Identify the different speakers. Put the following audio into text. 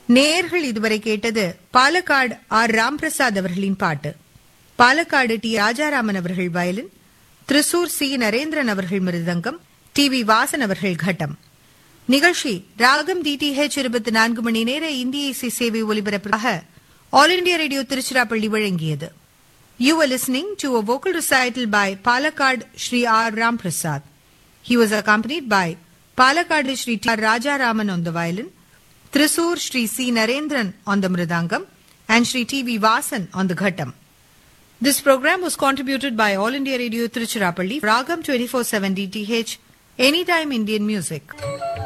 Speaker 1: நேயர்கள் இதுவரை கேட்டது பாலக்காடு ஆர் ராம்பிரசாத் அவர்களின் பாட்டு பாலக்காடு டி ராஜாராமன் அவர்கள் வயலின் திருசூர் சி நரேந்திரன் அவர்கள் மிருதங்கம் டி வி வாசன் அவர்கள் கட்டம் நிகழ்ச்சி ராகம் டிடிஹெச் இருபத்தி நான்கு மணி நேர இந்திய இசை சேவை ஒலிபரப்பாக ஆல் இண்டியா ரேடியோ திருச்சிராப்பள்ளி வழங்கியது You were listening to a vocal recital by Palakkad Sri R. Ramprasad. He was accompanied by Palakkad Sri T. R. Rajaraman on the violin, Thrissur Sri C. Narendran on the mridangam, and Sri T. V. Vasan on the ghattam. This program was contributed by All India Radio Tiruchirappalli, Ragam 24/7 DTH, Anytime Indian Music.